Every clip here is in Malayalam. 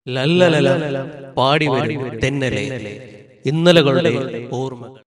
ലല്ലലല പാടി വരും തെന്നലെ ഇന്നലകളുടെ ഓർമ്മകൾ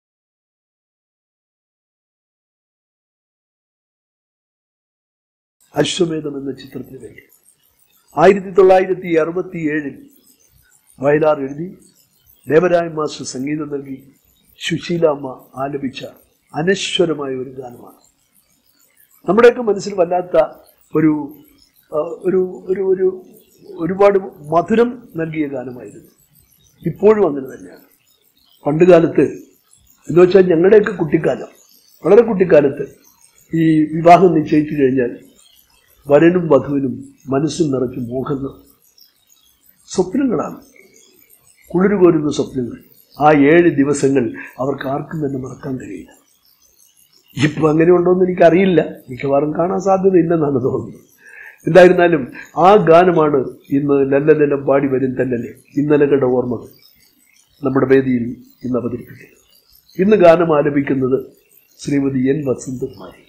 അശ്വമേധം എന്ന ചിത്രത്തിന് വേണ്ടി ആയിരത്തി തൊള്ളായിരത്തി അറുപത്തി ഏഴിൽ വയലാർ എഴുതി ദേവരായ മാസ്റ്റർ സംഗീതം നൽകി സുശീലാമ്മ ആലപിച്ച അനശ്വരമായ ഒരു ഗാനമാണ് നമ്മുടെയൊക്കെ മനസ്സിൽ വല്ലാത്ത ഒരു ആ, ഒരു ഒരു ഒരു ഒരുപാട് മധുരം നൽകിയ ഗാനമായിരുന്നു ഇപ്പോഴും അങ്ങനെ തന്നെയാണ് പണ്ട് കാലത്ത് എന്ന് വെച്ചാൽ ഞങ്ങളുടെയൊക്കെ കുട്ടിക്കാലം വളരെ കുട്ടിക്കാലത്ത് ഈ വിവാഹം നിശ്ചയിച്ചു കഴിഞ്ഞാൽ വരനും വധുവിനും മനസ്സും നിറച്ച് മോഹങ്ങൾ സ്വപ്നങ്ങളാണ് കുളിരുകോരുന്ന സ്വപ്നങ്ങൾ ആ ഏഴ് ദിവസങ്ങൾ അവർക്ക് ആർക്കും തന്നെ മറക്കാൻ കഴിയില്ല ഇപ്പൊ അങ്ങനെ ഉണ്ടോയെന്ന് എനിക്കറിയില്ല മിക്കവാറും കാണാൻ സാധ്യതയില്ലെന്നാണ് തോന്നുന്നത് എന്തായിരുന്നാലും ആ ഗാനമാണ് ഇന്ന് ലല്ലലല്ലം പാടി വരും തന്നലെ ഇന്നലകളുടെ ഓർമ്മകൾ നമ്മുടെ വേദിയിൽ ഇന്ന് അവതരിപ്പിക്കുന്നത് ഇന്ന് ഗാനം ആലപിക്കുന്നത് ശ്രീമതി എൻ വസന്തകുമാരി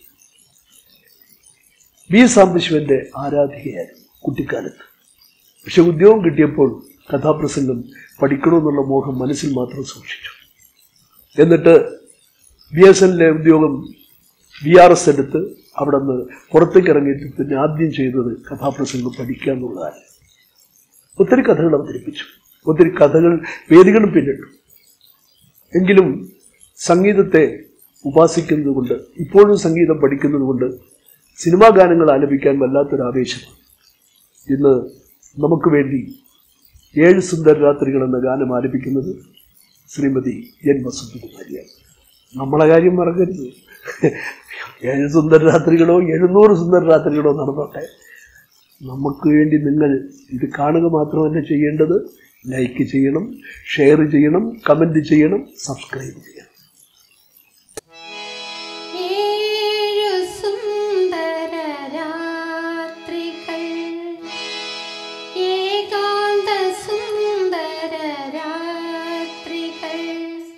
വി സാംബശിവന്റെ ആരാധികയായിരുന്നു കുട്ടിക്കാലത്ത് പക്ഷെ ഉദ്യോഗം കിട്ടിയപ്പോൾ കഥാപ്രസംഗം പഠിക്കണമെന്നുള്ള മോഹം മനസ്സിൽ മാത്രം സൂക്ഷിച്ചു എന്നിട്ട് ബി എസ് എല്ലിലെ ഉദ്യോഗം ബി ആർ എസ് എടുത്ത് അവിടെ നിന്ന് പുറത്തേക്ക് ഇറങ്ങിയിട്ട് പിന്നെ ആദ്യം ചെയ്തത് കഥാപ്രസംഗം പഠിക്കുക എന്നുള്ളതാണ് ഒത്തിരി കഥകൾ അവതരിപ്പിച്ചു ഒത്തിരി കഥകൾ വേദികളും പിന്നിട്ടു എങ്കിലും സംഗീതത്തെ ഉപാസിക്കുന്നത് കൊണ്ട് ഇപ്പോഴും സംഗീതം പഠിക്കുന്നത് കൊണ്ട് സിനിമാ ഗാനങ്ങൾ ആലപിക്കാൻ വല്ലാത്തൊരു ആവേശമാണ് ഇന്ന് നമുക്ക് വേണ്ടി ഏഴ് സുന്ദര രാത്രികൾ എന്ന ഗാനം ആലപിക്കുന്നത് ശ്രീമതി എൻ വസന്തകുമാരിയാണ് നമ്മളെ കാര്യം മറക്കരുത് ഏഴ് സുന്ദര രാത്രികളോ എഴുന്നൂറ് സുന്ദര രാത്രികളോ നടന്നോട്ടെ നമുക്ക് വേണ്ടി നിങ്ങൾ ഇത് കാണുക മാത്രമല്ല ചെയ്യേണ്ടത് ലൈക്ക് ചെയ്യണം ഷെയർ ചെയ്യണം കമൻറ്റ് ചെയ്യണം സബ്സ്ക്രൈബ് ചെയ്യണം ഏഴു സുന്ദര രാത്രികൾ ഏകാന്ത സുന്ദര രാത്രികൾ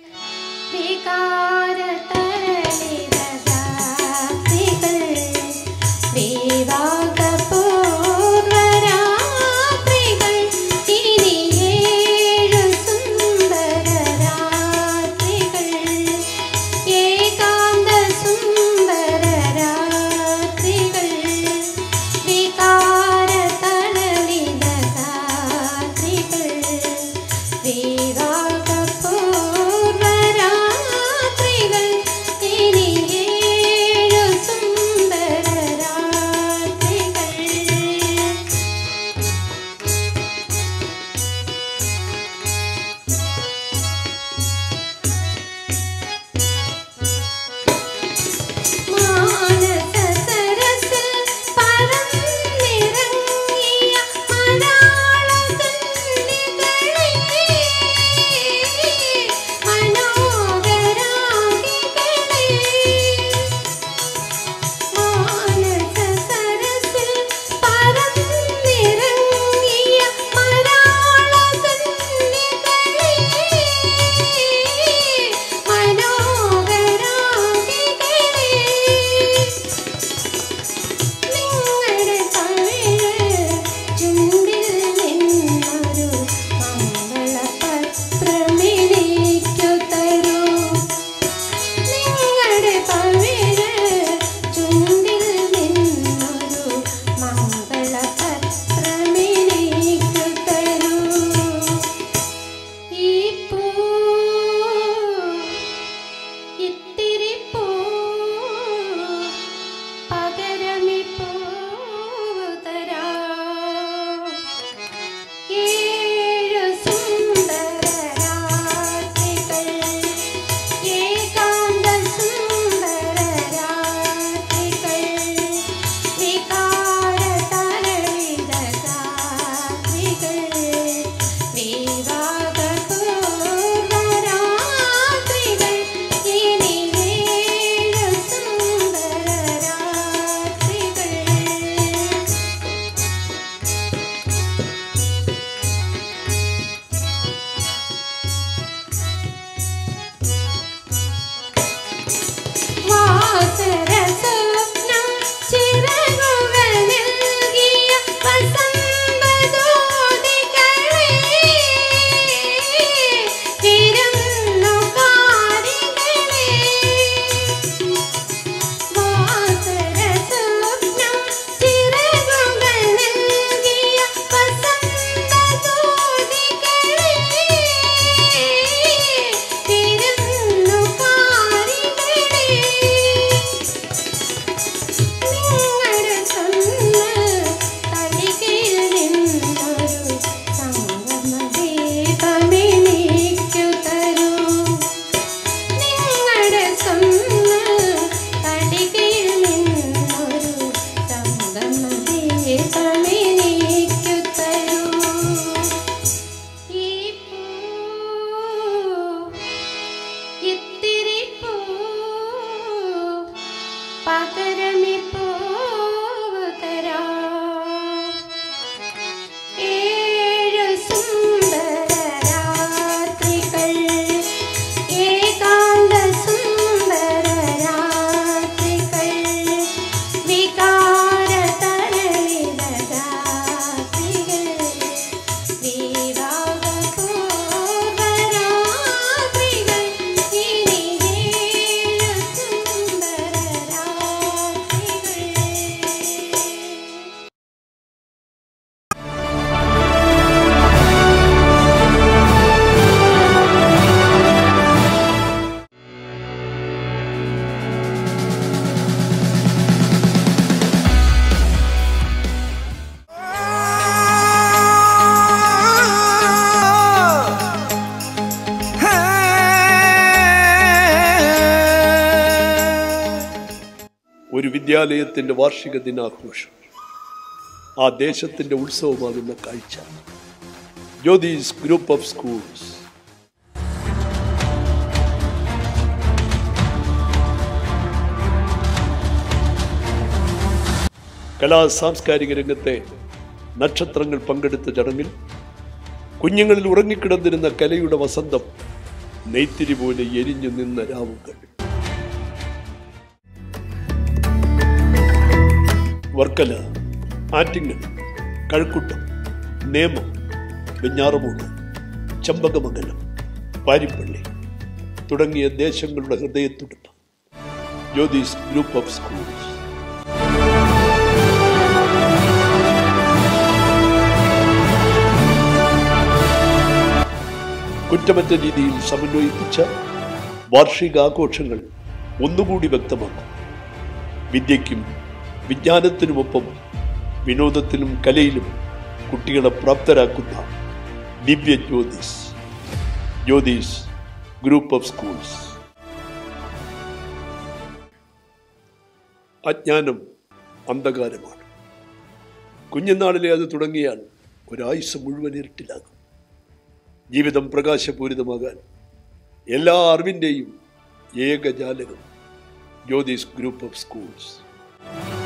വികാരതരളിത രാത്രികൾ വിവാഹപൂർവ രാത്രികൾ ഇനി ഏഴു സുന്ദര രാത്രികൾ വിദ്യാലയത്തിന്റെ വാർഷിക ദിനാഘോഷം ആ ദേശത്തിന്റെ ഉത്സവമാകുന്ന കാഴ്ച ജ്യോതിസ് ഗ്രൂപ്പ് ഓഫ് സ്കൂൾസ് കലാ സാംസ്കാരിക രംഗത്തെ നക്ഷത്രങ്ങൾ പങ്കെടുത്ത ചടങ്ങിൽ കുഞ്ഞുങ്ങളിൽ ഉറങ്ങിക്കിടന്നിരുന്ന കലയുടെ വസന്തം നെയ്ത്തിരി പോലെ എരിഞ്ഞു നിന്ന രാവുകൾ വർക്കല ആറ്റിങ്ങൽ കഴക്കൂട്ടം നേമം വെഞ്ഞാറമൂട് ചമ്പകമംഗലം പാരിപ്പള്ളി തുടങ്ങിയ ദേശങ്ങളുടെ ഹൃദയത്തുടിപ്പ് ജ്യോതിസ് ഗ്രൂപ്പ് ഓഫ് സ്കൂൾസ് കുറ്റമറ്റ രീതിയിൽ സമന്വയിപ്പിച്ച വാർഷികാഘോഷങ്ങൾ ഒന്നുകൂടി വ്യക്തമാക്കും വിദ്യയ്ക്കും വിജ്ഞാനത്തിനുമൊപ്പം വിനോദത്തിലും കലയിലും കുട്ടികളെ പ്രാപ്തരാക്കുന്ന ദിവ്യ Jyothis Jyothis group of schools അജ്ഞാനം അന്ധകാരമാണ് കുഞ്ഞുനാളിലെ അത് തുടങ്ങിയാൽ ഒരായുസ് മുഴുവൻ ഇരുട്ടിലാകും ജീവിതം പ്രകാശപൂരിതമാകാൻ എല്ലാ അറിവിൻ്റെയും ഏകജാലകം ജ്യോതിസ് ഗ്രൂപ്പ് ഓഫ് സ്കൂൾസ്